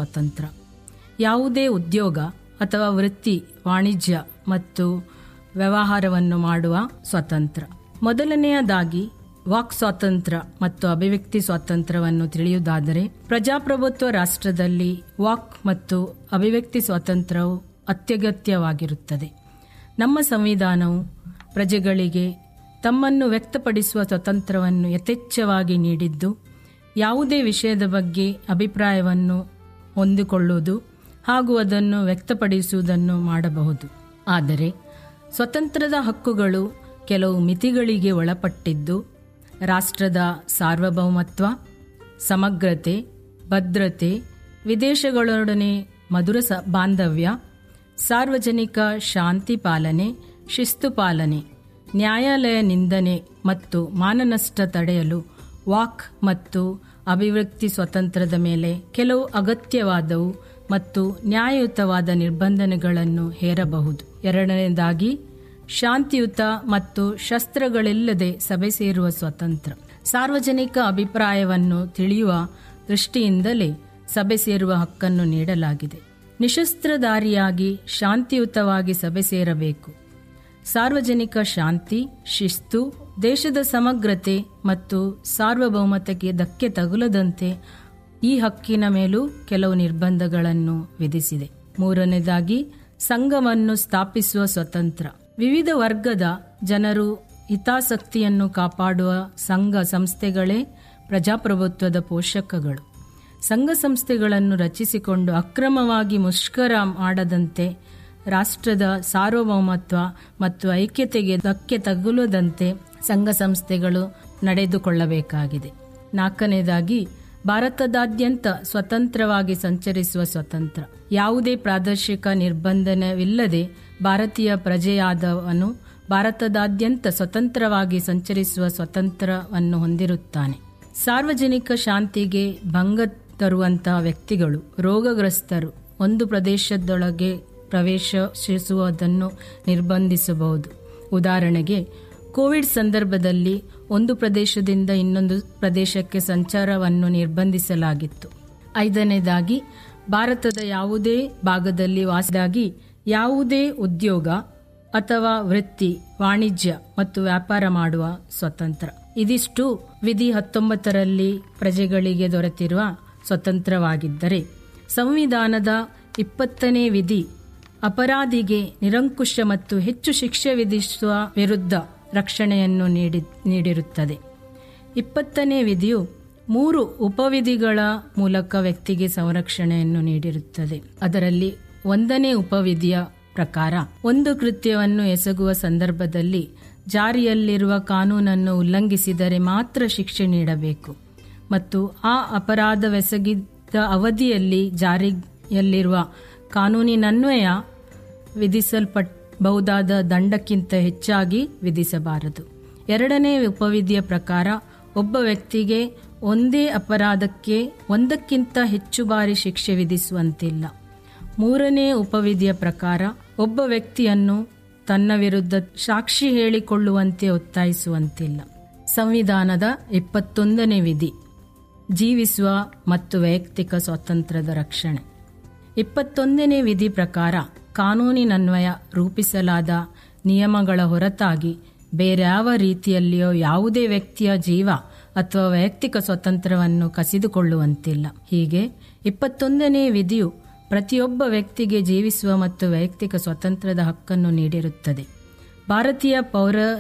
ಸ್ವಾತಂತ್ರ್ಯ ಯಾವುದೇ ಉದ್ಯೋಗ ಅಥವಾ ವೃತ್ತಿ ವಾಣಿಜ್ಯ ಮತ್ತು ವ್ಯವಹಾರವನ್ನು ಮಾಡುವ ಸ್ವಾತಂತ್ರ್ಯ ಮೊದಲನೆಯದಾಗಿ ವಾಕ್ ಸ್ವಾತಂತ್ರ್ಯ ಮತ್ತು ಅಭಿವ್ಯಕ್ತಿ ಸ್ವಾತಂತ್ರ್ಯವನ್ನು ತಿಳಿಯುವುದಾದರೆ ಪ್ರಜಾಪ್ರಭುತ್ವ ರಾಷ್ಟ್ರದಲ್ಲಿ ವಾಕ್ ಮತ್ತು ಅಭಿವ್ಯಕ್ತಿ ಸ್ವಾತಂತ್ರ್ಯವು ಅತ್ಯಗತ್ಯವಾಗಿರುತ್ತದೆ ನಮ್ಮ ಸಂವಿಧಾನವು ಪ್ರಜೆಗಳಿಗೆ ತಮ್ಮನ್ನು ವ್ಯಕ್ತಪಡಿಸುವ ಸ್ವಾತಂತ್ರ್ಯವನ್ನು ಯಥೇಚ್ಛವಾಗಿ ನೀಡಿದ್ದು ಯಾವುದೇ ವಿಷಯದ ಬಗ್ಗೆ ಅಭಿಪ್ರಾಯವನ್ನು ಹೊಂದಿಕೊಳ್ಳುವುದು ಹಾಗೂ ಅದನ್ನು ವ್ಯಕ್ತಪಡಿಸುವುದನ್ನು ಮಾಡಬಹುದು ಆದರೆ ಸ್ವತಂತ್ರದ ಹಕ್ಕುಗಳು ಕೆಲವು ಮಿತಿಗಳಿಗೆ ಒಳಪಟ್ಟಿದ್ದು ರಾಷ್ಟ್ರದ ಸಾರ್ವಭೌಮತ್ವ ಸಮಗ್ರತೆ ಭದ್ರತೆ ವಿದೇಶಗಳೊಡನೆ ಮಧುರ ಸ ಬಾಂಧವ್ಯ ಸಾರ್ವಜನಿಕ ಶಾಂತಿ ಪಾಲನೆ ಶಿಸ್ತು ಪಾಲನೆ ನ್ಯಾಯಾಲಯ ನಿಂದನೆ ಮತ್ತು ಮಾನನಷ್ಟ ತಡೆಯಲು ವಾಕ್ ಮತ್ತು ಅಭಿವ್ಯಕ್ತಿ ಸ್ವಾತಂತ್ರ್ಯದ ಮೇಲೆ ಕೆಲವು ಅಗತ್ಯವಾದವು ಮತ್ತು ನ್ಯಾಯಯುತವಾದ ನಿರ್ಬಂಧನೆಗಳನ್ನು ಹೇರಬಹುದು ಎರಡನೇದಾಗಿ ಶಾಂತಿಯುತ ಮತ್ತು ಶಸ್ತ್ರಗಳಿಲ್ಲದೆ ಸಭೆ ಸೇರುವ ಸ್ವಾತಂತ್ರ್ಯ ಸಾರ್ವಜನಿಕ ಅಭಿಪ್ರಾಯವನ್ನು ತಿಳಿಯುವ ದೃಷ್ಟಿಯಿಂದಲೇ ಸಭೆ ಸೇರುವ ಹಕ್ಕನ್ನು ನೀಡಲಾಗಿದೆ ನಿಶಸ್ತ್ರಧಾರಿಯಾಗಿ ಶಾಂತಿಯುತವಾಗಿ ಸಭೆ ಸೇರಬೇಕು ಸಾರ್ವಜನಿಕ ಶಾಂತಿ ಶಿಸ್ತು ದೇಶದ ಸಮಗ್ರತೆ ಮತ್ತು ಸಾರ್ವಭೌಮತೆಗೆ ಧಕ್ಕೆ ತಗುಲದಂತೆ ಈ ಹಕ್ಕಿನ ಮೇಲೂ ಕೆಲವು ನಿರ್ಬಂಧಗಳನ್ನು ವಿಧಿಸಿದೆ ಮೂರನೇದಾಗಿ ಸಂಘವನ್ನು ಸ್ಥಾಪಿಸುವ ಸ್ವತಂತ್ರ ವಿವಿಧ ವರ್ಗದ ಜನರು ಹಿತಾಸಕ್ತಿಯನ್ನು ಕಾಪಾಡುವ ಸಂಘ ಸಂಸ್ಥೆಗಳೇ ಪ್ರಜಾಪ್ರಭುತ್ವದ ಪೋಷಕಗಳು ಸಂಘ ಸಂಸ್ಥೆಗಳನ್ನು ರಚಿಸಿಕೊಂಡು ಅಕ್ರಮವಾಗಿ ಮುಷ್ಕರ ಮಾಡದಂತೆ ರಾಷ್ಟ್ರದ ಸಾರ್ವಭೌಮತ್ವ ಮತ್ತು ಐಕ್ಯತೆಗೆ ಧಕ್ಕೆ ತಗುಲದಂತೆ ಸಂಘ ಸಂಸ್ಥೆಗಳು ನಡೆದುಕೊಳ್ಳಬೇಕಾಗಿದೆ ನಾಲ್ಕನೇದಾಗಿ ಭಾರತದಾದ್ಯಂತ ಸ್ವತಂತ್ರವಾಗಿ ಸಂಚರಿಸುವ ಸ್ವತಂತ್ರ ಯಾವುದೇ ಪ್ರಾದೇಶಿಕ ನಿರ್ಬಂಧನವಿಲ್ಲದೆ ಭಾರತೀಯ ಪ್ರಜೆಯಾದವನು ಭಾರತದಾದ್ಯಂತ ಸ್ವತಂತ್ರವಾಗಿ ಸಂಚರಿಸುವ ಸ್ವಾತಂತ್ರ್ಯವನ್ನು ಹೊಂದಿರುತ್ತಾನೆ ಸಾರ್ವಜನಿಕ ಶಾಂತಿಗೆ ಭಂಗ ತರುವಂತಹ ವ್ಯಕ್ತಿಗಳು ರೋಗಗ್ರಸ್ತರು ಒಂದು ಪ್ರದೇಶದೊಳಗೆ ಪ್ರವೇಶಿಸುವುದನ್ನು ನಿರ್ಬಂಧಿಸಬಹುದು ಉದಾಹರಣೆಗೆ ಕೋವಿಡ್ ಸಂದರ್ಭದಲ್ಲಿ ಒಂದು ಪ್ರದೇಶದಿಂದ ಇನ್ನೊಂದು ಪ್ರದೇಶಕ್ಕೆ ಸಂಚಾರವನ್ನು ನಿರ್ಬಂಧಿಸಲಾಗಿತ್ತು ಐದನೇದಾಗಿ ಭಾರತದ ಯಾವುದೇ ಭಾಗದಲ್ಲಿ ವಾಸದಾಗಿ ಯಾವುದೇ ಉದ್ಯೋಗ ಅಥವಾ ವೃತ್ತಿ ವಾಣಿಜ್ಯ ಮತ್ತು ವ್ಯಾಪಾರ ಮಾಡುವ ಸ್ವತಂತ್ರ ಇದಿಷ್ಟು ವಿಧಿ ಹತ್ತೊಂಬತ್ತರಲ್ಲಿ ಪ್ರಜೆಗಳಿಗೆ ದೊರೆತಿರುವ ಸ್ವತಂತ್ರವಾಗಿದ್ದರೆ ಸಂವಿಧಾನದ ಇಪ್ಪತ್ತನೇ ವಿಧಿ ಅಪರಾಧಿಗೆ ನಿರಂಕುಶ ಮತ್ತು ಹೆಚ್ಚು ಶಿಕ್ಷೆ ವಿಧಿಸುವ ವಿರುದ್ಧ ರಕ್ಷಣೆಯನ್ನು ನೀಡಿ ನೀಡಿರುತ್ತದೆ ಇಪ್ಪತ್ತನೇ ವಿಧಿಯು ಮೂರು ಉಪವಿಧಿಗಳ ಮೂಲಕ ವ್ಯಕ್ತಿಗೆ ಸಂರಕ್ಷಣೆಯನ್ನು ನೀಡಿರುತ್ತದೆ ಅದರಲ್ಲಿ ಒಂದನೇ ಉಪವಿಧಿಯ ಪ್ರಕಾರ ಒಂದು ಕೃತ್ಯವನ್ನು ಎಸಗುವ ಸಂದರ್ಭದಲ್ಲಿ ಜಾರಿಯಲ್ಲಿರುವ ಕಾನೂನನ್ನು ಉಲ್ಲಂಘಿಸಿದರೆ ಮಾತ್ರ ಶಿಕ್ಷೆ ನೀಡಬೇಕು ಮತ್ತು ಆ ಅಪರಾಧವೆಸಗಿದ ಅವಧಿಯಲ್ಲಿ ಜಾರಿಯಲ್ಲಿರುವ ಕಾನೂನಿನನ್ವಯ ವಿಧಿಸಲ್ಪಟ್ಟಬಹುದಾದ ದಂಡಕ್ಕಿಂತ ಹೆಚ್ಚಾಗಿ ವಿಧಿಸಬಾರದು ಎರಡನೇ ಉಪವಿಧಿಯ ಪ್ರಕಾರ ಒಬ್ಬ ವ್ಯಕ್ತಿಗೆ ಒಂದೇ ಅಪರಾಧಕ್ಕೆ ಒಂದಕ್ಕಿಂತ ಹೆಚ್ಚು ಬಾರಿ ಶಿಕ್ಷೆ ವಿಧಿಸುವಂತಿಲ್ಲ ಮೂರನೇ ಉಪವಿಧಿಯ ಪ್ರಕಾರ ಒಬ್ಬ ವ್ಯಕ್ತಿಯನ್ನು ತನ್ನ ವಿರುದ್ಧ ಸಾಕ್ಷಿ ಹೇಳಿಕೊಳ್ಳುವಂತೆ ಒತ್ತಾಯಿಸುವಂತಿಲ್ಲ ಸಂವಿಧಾನದ ಇಪ್ಪತ್ತೊಂದನೇ ವಿಧಿ ಜೀವಿಸುವ ಮತ್ತು ವೈಯಕ್ತಿಕ ಸ್ವಾತಂತ್ರ್ಯದ ರಕ್ಷಣೆ ಇಪ್ಪತ್ತೊಂದನೇ ವಿಧಿ ಪ್ರಕಾರ ಕಾನೂನಿನನ್ವಯ ರೂಪಿಸಲಾದ ನಿಯಮಗಳ ಹೊರತಾಗಿ ಬೇರ್ಯಾವ ರೀತಿಯಲ್ಲಿಯೋ ಯಾವುದೇ ವ್ಯಕ್ತಿಯ ಜೀವ ಅಥವಾ ವೈಯಕ್ತಿಕ ಸ್ವಾತಂತ್ರ್ಯವನ್ನು ಕಸಿದುಕೊಳ್ಳುವಂತಿಲ್ಲ ಹೀಗೆ ಇಪ್ಪತ್ತೊಂದನೇ ವಿಧಿಯು ಪ್ರತಿಯೊಬ್ಬ ವ್ಯಕ್ತಿಗೆ ಜೀವಿಸುವ ಮತ್ತು ವೈಯಕ್ತಿಕ ಸ್ವಾತಂತ್ರ್ಯದ ಹಕ್ಕನ್ನು ನೀಡಿರುತ್ತದೆ ಭಾರತೀಯ ಪೌರ